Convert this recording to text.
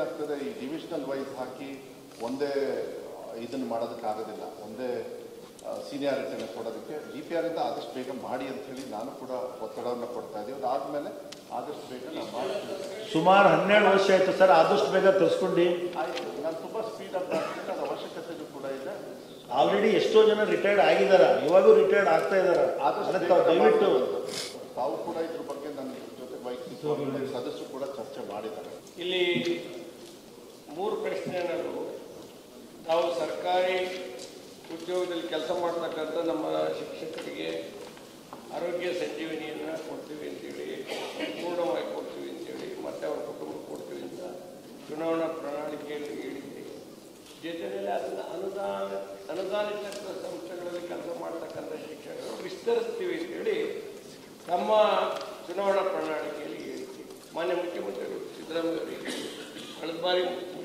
ಏನಾಗ್ತದೆ ಈ divisional wise ಹಾಕಿ ಒಂದೇ ಇದನ್ನು ಮಾಡೋದಕ್ಕಾಗೋದಿಲ್ಲ ಒಂದೇ ಸೀನಿಯಾರಿಟಿಯನ್ನು ಕೊಡೋದಕ್ಕೆ ಡಿ ಪಿ ಆರಿಂದ ಆದಷ್ಟು ಬೇಗ ಮಾಡಿ ಅಂತ ಹೇಳಿ ನಾನು ಕೂಡ ಒತ್ತಡವನ್ನು ಕೊಡ್ತಾ ಇದ್ದೀವಿ ಅದಾದಮೇಲೆ ಆದಷ್ಟು ಬೇಗ ನಾವು ಮಾಡ್ತೀವಿ ಸುಮಾರು ಹನ್ನೆರಡು ವರ್ಷ ಆಯ್ತು ಸರ್ ಆದಷ್ಟು ಬೇಗ ತರಿಸ್ಕೊಂಡು ಆಯಿತು ನಾನು ತುಂಬ ಸ್ಪೀಡಾಗಿ ಮಾಡ್ತೀನಿ ಅದು ಅವಶ್ಯಕತೆಯೂ ಕೂಡ ಇದೆ ಆಲ್ರೆಡಿ ಎಷ್ಟೋ ಜನ ರಿಟೈರ್ಡ್ ಆಗಿದಾರ ಇವಾಗೂ ರಿಟೈರ್ಡ್ ಆಗ್ತಾ ಇದಾರ ಆದಷ್ಟು ಅದಕ್ಕೆ ಬೇಗ ತಾವು ದಯವಿಟ್ಟು ಮಾಡ್ಬೇಕು. ತಾವು ಕೂಡ ಇದ್ರ ಬಗ್ಗೆ ನನ್ನ ಜೊತೆ ವೈಯಕ್ತಿಕ ಸದಸ್ಯರು ಕೂಡ ಚರ್ಚೆ ಮಾಡಿದ್ದಾರೆ ಇಲ್ಲಿ ಮೂರು ಪ್ರಶ್ನೆಗಳು ನಾವು ಸರ್ಕಾರಿ ಉದ್ಯೋಗದಲ್ಲಿ ಕೆಲಸ ಮಾಡ್ತಕ್ಕಂಥ ನಮ್ಮ ಶಿಕ್ಷಕರಿಗೆ ಆರೋಗ್ಯ ಸಂಜೀವಿನಿಯನ್ನು ಕೊಡ್ತೀವಿ ಅಂತೇಳಿ ಸಂಪೂರ್ಣವಾಗಿ ಕೊಡ್ತೀವಿ ಅಂತೇಳಿ ಮತ್ತೆ ಅವ್ರ ಕುಟುಂಬಕ್ಕೆ ಕೊಡ್ತೀವಿ ಅಂತ ಚುನಾವಣಾ ಪ್ರಣಾಳಿಕೆಯಲ್ಲಿ ಹೇಳಿದ್ದೆ ಜೊತೆಯಲ್ಲಿ ಅದನ್ನು ಅನುದಾನ ಅನುದಾನಿತ ಸಂಸ್ಥೆಗಳಲ್ಲಿ ಕೆಲಸ ಮಾಡ್ತಕ್ಕಂಥ ಶಿಕ್ಷಕರು ವಿಸ್ತರಿಸ್ತೀವಿ ಅಂತೇಳಿ ನಮ್ಮ ಚುನಾವಣಾ ಪ್ರಣಾಳಿಕೆಯಲ್ಲಿ ಹೇಳಿದ್ವಿ ಮಾನ್ಯ ಮುಖ್ಯಮಂತ್ರಿಗಳು ಸಿದ್ದರಾಮಯ್ಯ ಅವರಿಗೆ ಕಳೆದ ಬಾರಿ